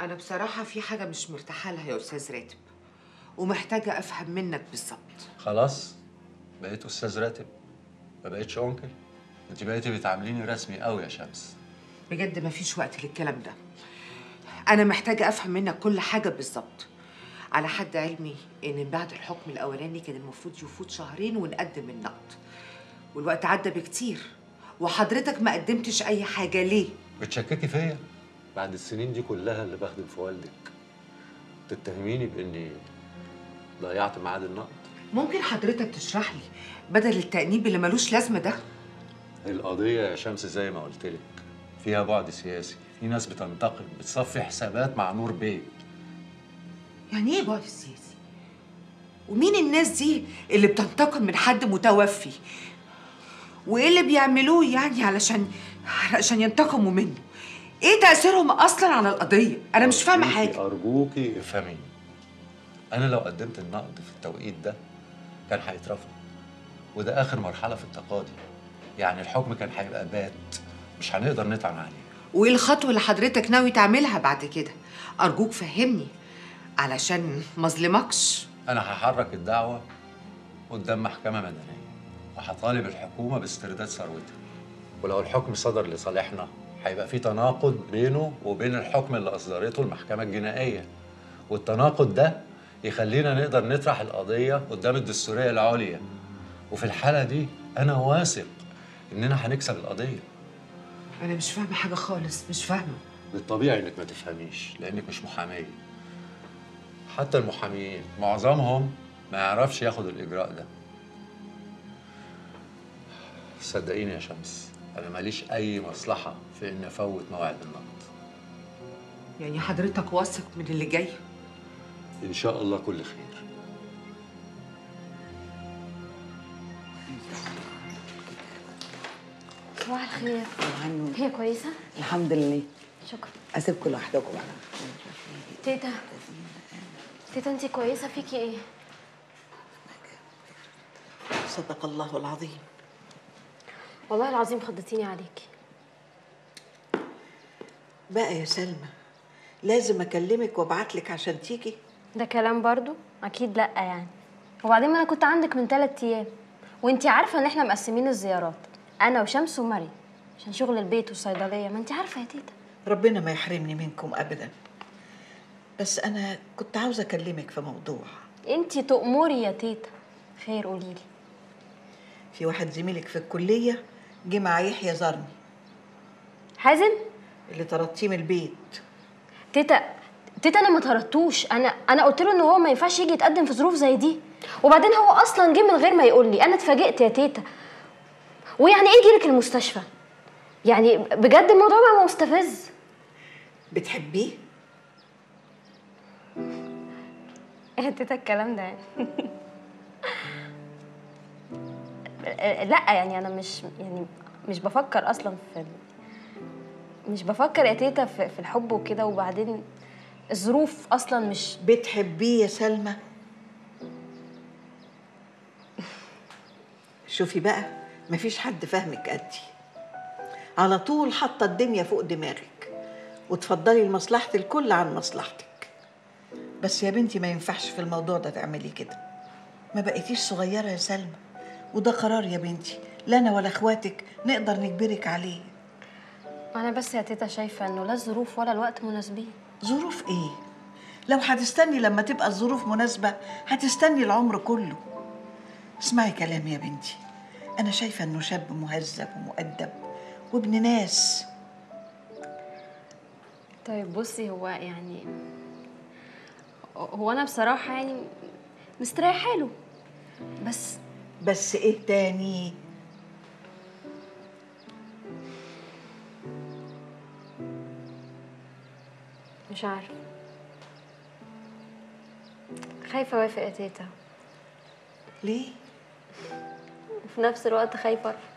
انا بصراحه في حاجه مش مرتاحه لها يا استاذ راتب ومحتاجه افهم منك بالظبط خلاص بقيت استاذ راتب ما بقيتش انكل انت بقيتي بتعامليني رسمي قوي يا شمس بجد مفيش وقت للكلام ده انا محتاجه افهم منك كل حاجه بالظبط على حد علمي ان بعد الحكم الاولاني كان المفروض يفوت شهرين ونقدم النقد والوقت عدى بكتير وحضرتك ما قدمتش اي حاجه ليه بتشككي فيا بعد السنين دي كلها اللي بخدم في والدك تتهميني باني ضيعت ميعاد النقد ممكن حضرتك تشرح لي بدل التأنيب اللي ملوش لازمه ده القضية يا شمس زي ما قلت لك فيها بعد سياسي في ناس بتنتقد بتصفي حسابات مع نور بيه يعني ايه بعد سياسي ومين الناس دي اللي بتنتقم من حد متوفي وايه اللي بيعملوه يعني علشان علشان ينتقموا منه ايه تاثيرهم اصلا على القضيه انا مش فاهمه أرجوكي- حاجه أرجوكي افهميني أنا لو قدمت النقد في التوقيت ده كان هيترفض وده آخر مرحلة في التقاضي يعني الحكم كان هيبقى بات مش هنقدر نطعن عليه وايه الخطوه اللي حضرتك ناوي تعملها بعد كده ارجوك فهمني علشان ما اظلمكش أنا هحرك الدعوة قدام محكمة مدنية وهطالب الحكومة باسترداد ثروتها ولو الحكم صدر لصالحنا هيبقى في تناقض بينه وبين الحكم اللي أصدرته المحكمة الجنائية والتناقض ده يخلينا نقدر نطرح القضية قدام الدستورية العليا وفي الحالة دي أنا واثق إننا هنكسب القضية انا مش فاهمه حاجه خالص مش فاهمه بالطبيعي انك ما تفهميش لانك مش محاميه حتى المحاميين معظمهم ما يعرفش ياخد الاجراء ده صدقيني يا شمس انا ماليش اي مصلحه في اني افوت موعد النقد يعني حضرتك واثق من اللي جاي ان شاء الله كل خير صباح الخير عنه هي كويسة؟ الحمد لله شكرا اسيبكم لوحدكم بقى تيتا تيتا انتي كويسة فيكي ايه؟ صدق الله العظيم والله العظيم خضتيني عليكي بقى يا سلمى لازم اكلمك وابعت لك عشان تيجي ده كلام برضو؟ أكيد لأ يعني وبعدين ما أنا كنت عندك من تلات أيام وانتي عارفة إن احنا مقسمين الزيارات أنا وشمس ومريم عشان شغل البيت والصيدلية ما انتي عارفة يا تيتا ربنا ما يحرمني منكم ابدا بس انا كنت عاوزه اكلمك في موضوع انتي تأمري يا تيتا خير قوليلي في واحد زميلك في الكليه جه مع يحيى زارني حازم اللي طردتيه من البيت تيتا تيتا انا ما طردتوش انا انا قلت له ان هو ما ينفعش يجي يتقدم في ظروف زي دي وبعدين هو اصلا جه من غير ما يقول لي انا اتفاجئت يا تيتا ويعني ايه يجيلك المستشفى يعني بجد الموضوع بقى مستفز بتحبيه ايه يا تيتا الكلام ده يعني لا يعني انا مش يعني مش بفكر اصلا في ال- مش بفكر يا تيتا في, في الحب وكده وبعدين الظروف اصلا مش بتحبيه يا سلمى شوفي بقى مفيش حد فاهمك قدي على طول حاطه الدنيا فوق دماغك وتفضلي لمصلحة الكل عن مصلحتك بس يا بنتي ما ينفعش في الموضوع ده تعملي كده ما بقيتيش صغيرة يا سلمى وده قرار يا بنتي لا أنا ولا إخواتك نقدر نجبرك عليه انا بس يا تيتا شايفه انه لا الظروف ولا الوقت مناسبين ظروف ايه لو هتستني لما تبقى الظروف مناسبة هتستني العمر كله اسمعي كلامي يا بنتي أنا شايفة إنه شاب مهذب ومؤدب وابن ناس طيب بصي هو يعني هو انا بصراحه يعني مستريحه له بس بس إيه تاني مش عارفه خايفه اوافق يا تيتا ليه وفي نفس الوقت خايفه ارفض